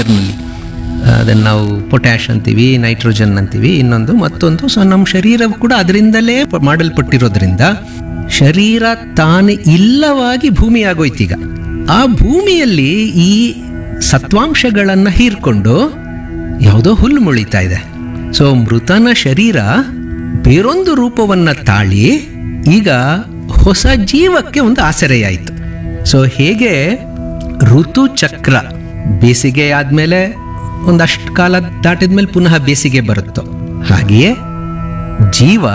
ಇದರಲ್ಲಿ ಅದನ್ನು ನಾವು ಪೊಟ್ಯಾಶ್ ಅಂತೀವಿ ನೈಟ್ರೋಜನ್ ಅಂತೀವಿ ಇನ್ನೊಂದು ಮತ್ತೊಂದು ಸೊ ನಮ್ಮ ಶರೀರ ಕೂಡ ಅದರಿಂದಲೇ ಪ- ಮಾಡಲ್ಪಟ್ಟಿರೋದ್ರಿಂದ ಶರೀರ ತಾನೇ ಇಲ್ಲವಾಗಿ ಭೂಮಿ ಆಗೋಯ್ತೀಗ ಆ ಭೂಮಿಯಲ್ಲಿ ಈ ಸತ್ವಾಂಶಗಳನ್ನು ಹೀರ್ಕೊಂಡು ಯಾವುದೋ ಹುಲ್ಲು ಮುಳಿತಾ ಇದೆ ಸೊ ಮೃತನ ಶರೀರ ಬೇರೊಂದು ರೂಪವನ್ನ ತಾಳಿ ಈಗ ಹೊಸ ಜೀವಕ್ಕೆ ಒಂದು ಆಸರೆಯಾಯಿತು ಸೊ ಹೇಗೆ ಋತುಚಕ್ರ ಬೇಸಿಗೆ ಆದಮೇಲೆ ಒಂದಷ್ಟು ಕಾಲ ದಾಟಿದ್ಮೇಲೆ ಪುನಃ ಬೇಸಿಗೆ ಬರುತ್ತೋ ಹಾಗೆಯೇ ಜೀವ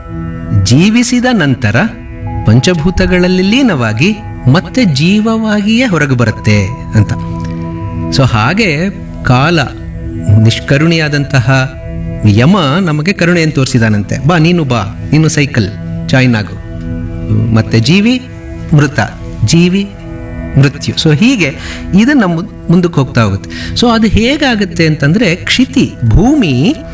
ಜೀವಿಸಿದ ನಂತರ ಪಂಚಭೂತಗಳಲ್ಲಿ ಲೀನವಾಗಿ ಮತ್ತೆ ಜೀವವಾಗಿಯೇ ಹೊರಗೆ ಬರುತ್ತೆ ಅಂತ ಸೊ ಹಾಗೆ ಕಾಲ ನಿಷ್ಕರುಣಿಯಾದಂತಹ ಯಮ ನಮಗೆ ಕರುಣೆಯನ್ನು ತೋರಿಸಿದಾನಂತೆ ಬಾ ನೀನು ಬಾ ನೀನು ಸೈಕಲ್ ಜಾಯಿನ್ ಆಗು ಮತ್ತೆ ಜೀವಿ ಮೃತ ಜೀವಿ ಮೃತ್ಯು ಸೊ ಹೀಗೆ ಇದನ್ನ ಮು- ಮುಂದಕ್ಕೆ ಹೋಗ್ತಾ ಹೋಗುತ್ತೆ ಸೊ ಅದು ಹೇಗಾಗುತ್ತೆ ಅಂತಂದ್ರೆ ಕ್ಷಿತಿ ಭೂಮಿ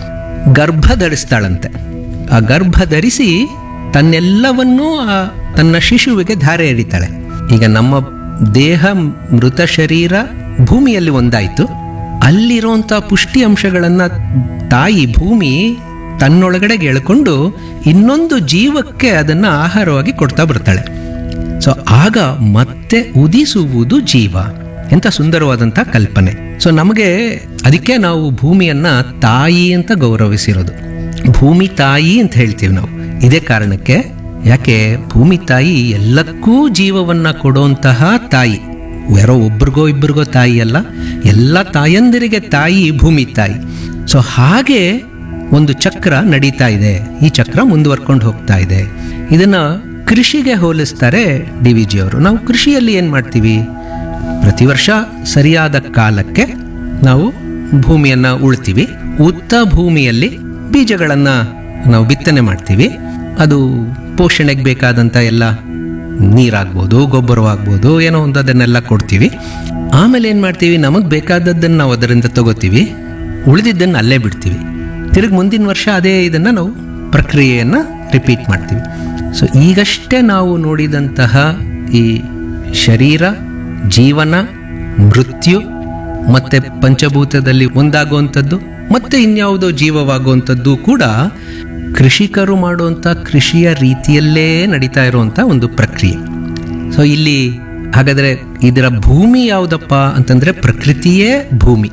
ಗರ್ಭ ಧರಿಸ್ತಾಳಂತೆ ಆ ಗರ್ಭ ಧರಿಸಿ ತನ್ನೆಲ್ಲವನ್ನೂ ಆ ತನ್ನ ಶಿಶುವಿಗೆ ಧಾರೆ ಎರಿತಾಳೆ ಈಗ ನಮ್ಮ ದೇಹ ಮೃತ ಶರೀರ ಭೂಮಿಯಲ್ಲಿ ಒಂದಾಯ್ತು ಅಲ್ಲಿರುವಂಥ ಪುಷ್ಟಿ ಅಂಶಗಳನ್ನು ತಾಯಿ ಭೂಮಿ ತನ್ನೊಳಗಡೆ ಎಳ್ಕೊಂಡು ಇನ್ನೊಂದು ಜೀವಕ್ಕೆ ಅದನ್ನು ಆಹಾರವಾಗಿ ಕೊಡ್ತಾ ಬರ್ತಾಳೆ ಸೊ ಆಗ ಮತ್ತೆ ಉದಿಸುವುದು ಜೀವ ಎಂಥ ಸುಂದರವಾದಂಥ ಕಲ್ಪನೆ ಸೊ ನಮಗೆ ಅದಕ್ಕೆ ನಾವು ಭೂಮಿಯನ್ನ ತಾಯಿ ಅಂತ ಗೌರವಿಸಿರೋದು ಭೂಮಿ ತಾಯಿ ಅಂತ ಹೇಳ್ತೀವಿ ನಾವು ಇದೇ ಕಾರಣಕ್ಕೆ ಯಾಕೆ ಭೂಮಿ ತಾಯಿ ಎಲ್ಲಕ್ಕೂ ಜೀವವನ್ನ ಕೊಡುವಂತಹ ತಾಯಿ ಯಾರೋ ಒಬ್ರಿಗೋ ಇಬ್ಬರಿಗೋ ತಾಯಿ ಅಲ್ಲ ಎಲ್ಲ ತಾಯಂದಿರಿಗೆ ತಾಯಿ ಭೂಮಿ ತಾಯಿ ಸೊ ಹಾಗೆ ಒಂದು ಚಕ್ರ ನಡೀತಾ ಇದೆ ಈ ಚಕ್ರ ಮುಂದುವರ್ಕೊಂಡು ಹೋಗ್ತಾ ಇದೆ ಇದನ್ನ ಕೃಷಿಗೆ ಹೋಲಿಸ್ತಾರೆ ಡಿ ವಿ ಜಿ ಅವರು ನಾವು ಕೃಷಿಯಲ್ಲಿ ಏನು ಮಾಡ್ತೀವಿ ಪ್ರತಿ ವರ್ಷ ಸರಿಯಾದ ಕಾಲಕ್ಕೆ ನಾವು ಭೂಮಿಯನ್ನು ಉಳ್ತೀವಿ ಉತ್ತ ಭೂಮಿಯಲ್ಲಿ ಬೀಜಗಳನ್ನು ನಾವು ಬಿತ್ತನೆ ಮಾಡ್ತೀವಿ ಅದು ಪೋಷಣೆಗೆ ಬೇಕಾದಂಥ ಎಲ್ಲ ನೀರಾಗ್ಬೋದು ಗೊಬ್ಬರವಾಗ್ಬೋದು ಏನೋ ಒಂದು ಅದನ್ನೆಲ್ಲ ಕೊಡ್ತೀವಿ ಆಮೇಲೆ ಏನು ಮಾಡ್ತೀವಿ ನಮಗೆ ಬೇಕಾದದ್ದನ್ನು ನಾವು ಅದರಿಂದ ತಗೋತೀವಿ ಉಳಿದಿದ್ದನ್ನು ಅಲ್ಲೇ ಬಿಡ್ತೀವಿ ತಿರುಗಿ ಮುಂದಿನ ವರ್ಷ ಅದೇ ಇದನ್ನು ನಾವು ಪ್ರಕ್ರಿಯೆಯನ್ನು ರಿಪೀಟ್ ಮಾಡ್ತೀವಿ ಸೊ ಈಗಷ್ಟೇ ನಾವು ನೋಡಿದಂತಹ ಈ ಶರೀರ ಜೀವನ ಮೃತ್ಯು ಮತ್ತೆ ಪಂಚಭೂತದಲ್ಲಿ ಒಂದಾಗುವಂಥದ್ದು ಮತ್ತೆ ಇನ್ಯಾವುದೋ ಜೀವವಾಗುವಂಥದ್ದು ಕೂಡ ಕೃಷಿಕರು ಮಾಡುವಂಥ ಕೃಷಿಯ ರೀತಿಯಲ್ಲೇ ನಡೀತಾ ಇರುವಂಥ ಒಂದು ಪ್ರಕ್ರಿಯೆ ಸೊ ಇಲ್ಲಿ ಹಾಗಾದರೆ ಇದರ ಭೂಮಿ ಯಾವುದಪ್ಪ ಅಂತಂದರೆ ಪ್ರಕೃತಿಯೇ ಭೂಮಿ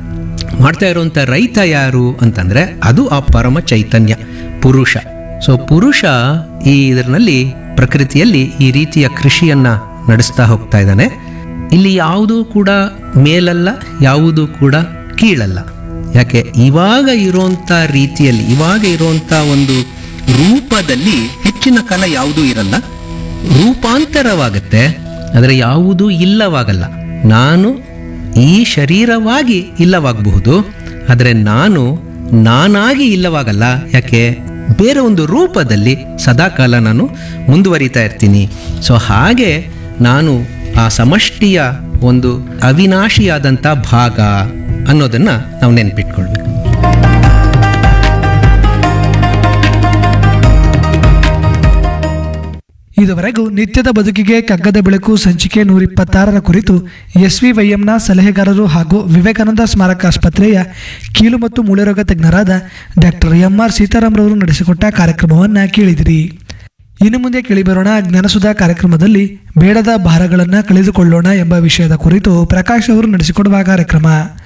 ಮಾಡ್ತಾ ಇರುವಂಥ ರೈತ ಯಾರು ಅಂತಂದರೆ ಅದು ಆ ಪರಮ ಚೈತನ್ಯ ಪುರುಷ ಸೊ ಪುರುಷ ಈ ಇದರಲ್ಲಿ ಪ್ರಕೃತಿಯಲ್ಲಿ ಈ ರೀತಿಯ ಕೃಷಿಯನ್ನ ನಡೆಸ್ತಾ ಹೋಗ್ತಾ ಇದ್ದಾನೆ ಇಲ್ಲಿ ಯಾವುದೂ ಕೂಡ ಮೇಲಲ್ಲ ಯಾವುದೂ ಕೂಡ ಕೀಳಲ್ಲ ಯಾಕೆ ಇವಾಗ ಇರುವಂಥ ರೀತಿಯಲ್ಲಿ ಇವಾಗ ಇರುವಂಥ ಒಂದು ರೂಪದಲ್ಲಿ ಹೆಚ್ಚಿನ ಕಾಲ ಯಾವುದೂ ಇರಲ್ಲ ರೂಪಾಂತರವಾಗುತ್ತೆ ಆದರೆ ಯಾವುದೂ ಇಲ್ಲವಾಗಲ್ಲ ನಾನು ಈ ಶರೀರವಾಗಿ ಇಲ್ಲವಾಗಬಹುದು ಆದರೆ ನಾನು ನಾನಾಗಿ ಇಲ್ಲವಾಗಲ್ಲ ಯಾಕೆ ಬೇರೆ ಒಂದು ರೂಪದಲ್ಲಿ ಸದಾಕಾಲ ನಾನು ಮುಂದುವರಿತಾ ಇರ್ತೀನಿ ಸೊ ಹಾಗೆ ನಾನು ಆ ಸಮಷ್ಟಿಯ ಒಂದು ಅವಿನಾಶಿಯಾದಂಥ ಭಾಗ ಅನ್ನೋದನ್ನು ನಾವು ನೆನ್ಪಿಟ್ಕೊಳ್ಬೇಕು ಇದುವರೆಗೂ ನಿತ್ಯದ ಬದುಕಿಗೆ ಕಗ್ಗದ ಬೆಳಕು ಸಂಚಿಕೆ ನೂರಿಪ್ಪತ್ತಾರರ ಕುರಿತು ಎಸ್ ವಿ ವೈಎಂನ ಸಲಹೆಗಾರರು ಹಾಗೂ ವಿವೇಕಾನಂದ ಸ್ಮಾರಕ ಆಸ್ಪತ್ರೆಯ ಕೀಲು ಮತ್ತು ಮೂಳೆರೋಗ ತಜ್ಞರಾದ ಡಾಕ್ಟರ್ ಎಂ ಆರ್ ಸೀತಾರಾಮ್ರವರು ನಡೆಸಿಕೊಟ್ಟ ಕಾರ್ಯಕ್ರಮವನ್ನು ಕೇಳಿದಿರಿ ಇನ್ನು ಮುಂದೆ ಕೇಳಿಬರೋಣ ಜ್ಞಾನಸುಧಾ ಕಾರ್ಯಕ್ರಮದಲ್ಲಿ ಬೇಡದ ಭಾರಗಳನ್ನು ಕಳೆದುಕೊಳ್ಳೋಣ ಎಂಬ ವಿಷಯದ ಕುರಿತು ಪ್ರಕಾಶ್ ಅವರು ನಡೆಸಿಕೊಡುವ ಕಾರ್ಯಕ್ರಮ